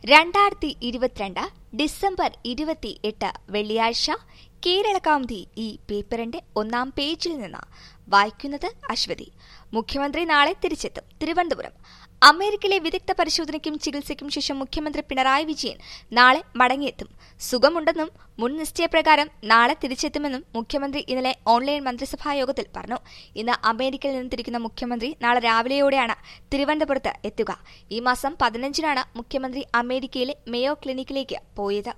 രണ്ടായിരത്തി ഇരുപത്തിരണ്ട് ഡിസംബർ ഇരുപത്തി എട്ട് വെള്ളിയാഴ്ച കേരളകൗമുദി ഈ പേപ്പറിന്റെ ഒന്നാം പേജിൽ നിന്ന് വായിക്കുന്നത് അശ്വതി മുഖ്യമന്ത്രി നാളെ തിരിച്ചെത്തും തിരുവനന്തപുരം അമേരിക്കയിലെ വിദഗ്ധ പരിശോധനയ്ക്കും ചികിത്സയ്ക്കും ശേഷം മുഖ്യമന്ത്രി പിണറായി വിജയൻ നാളെ മടങ്ങിയെത്തും സുഖമുണ്ടെന്നും മുൻ നിശ്ചയപ്രകാരം നാളെ തിരിച്ചെത്തുമെന്നും മുഖ്യമന്ത്രി ഇന്നലെ ഓൺലൈൻ മന്ത്രിസഭാ യോഗത്തിൽ പറഞ്ഞു ഇന്ന് അമേരിക്കയിൽ നിന്ന് തിരിക്കുന്ന മുഖ്യമന്ത്രി നാളെ രാവിലെയോടെയാണ് തിരുവനന്തപുരത്ത് എത്തുക ഈ മാസം പതിനഞ്ചിനാണ് മുഖ്യമന്ത്രി അമേരിക്കയിലെ മേയോ ക്ലിനിക്കിലേക്ക് പോയത്